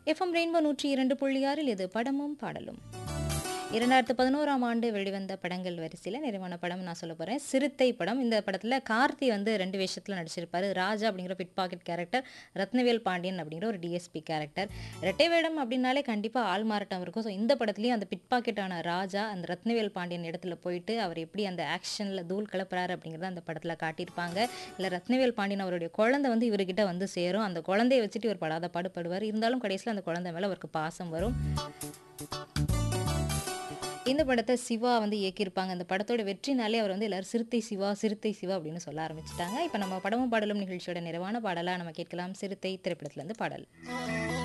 FM rainbow நூற்றி இரண்டு புள்ளி ஆறில் இது படமும் பாடலும் இரண்டாயிரத்து பதினோராம் ஆண்டு வெளிவந்த படங்கள் வரிசையில் நிறைவான படம் நான் சொல்ல போகிறேன் சிறுத்தை படம் இந்த படத்தில் கார்த்தி வந்து ரெண்டு வேஷத்தில் நடிச்சிருப்பாரு ராஜா அப்படிங்கிற pickpocket character Rathnavel Pandian அப்படிங்கிற ஒரு டிஎஸ்பி கேரக்டர் ரெட்டை வேடம் அப்படின்னாலே கண்டிப்பாக ஆள் மாறாட்டம் இருக்கும் ஸோ இந்த படத்துலேயும் அந்த பிட் பாக்கெட்டான ராஜா அந்த ரத்னவேல் பாண்டியன் இடத்துல போயிட்டு அவர் எப்படி அந்த ஆக்ஷனில் தூள் கிளப்புறாரு அப்படிங்கிறத அந்த படத்தில் காட்டியிருப்பாங்க இல்லை ரத்னவேல் பாண்டியன் அவருடைய குழந்தை வந்து இவர்கிட்ட வந்து சேரும் அந்த குழந்தைய வச்சுட்டு இவர் படாத பாடுபடுவார் இருந்தாலும் கடைசியில் அந்த குழந்தை மேலே அவருக்கு பாசம் வரும் இந்த படத்தை சிவா வந்து இயக்கியிருப்பாங்க அந்த படத்தோட வெற்றினாலே அவர் வந்து எல்லாரும் சிறுத்தை சிவா சிறுத்தை சிவா அப்படின்னு சொல்ல ஆரம்பிச்சிட்டாங்க இப்போ நம்ம படமும் பாடலும் நிகழ்ச்சியோட நிறைவான பாடலாக நம்ம கேட்கலாம் சிறுத்தை திரைப்படத்துலேருந்து பாடல்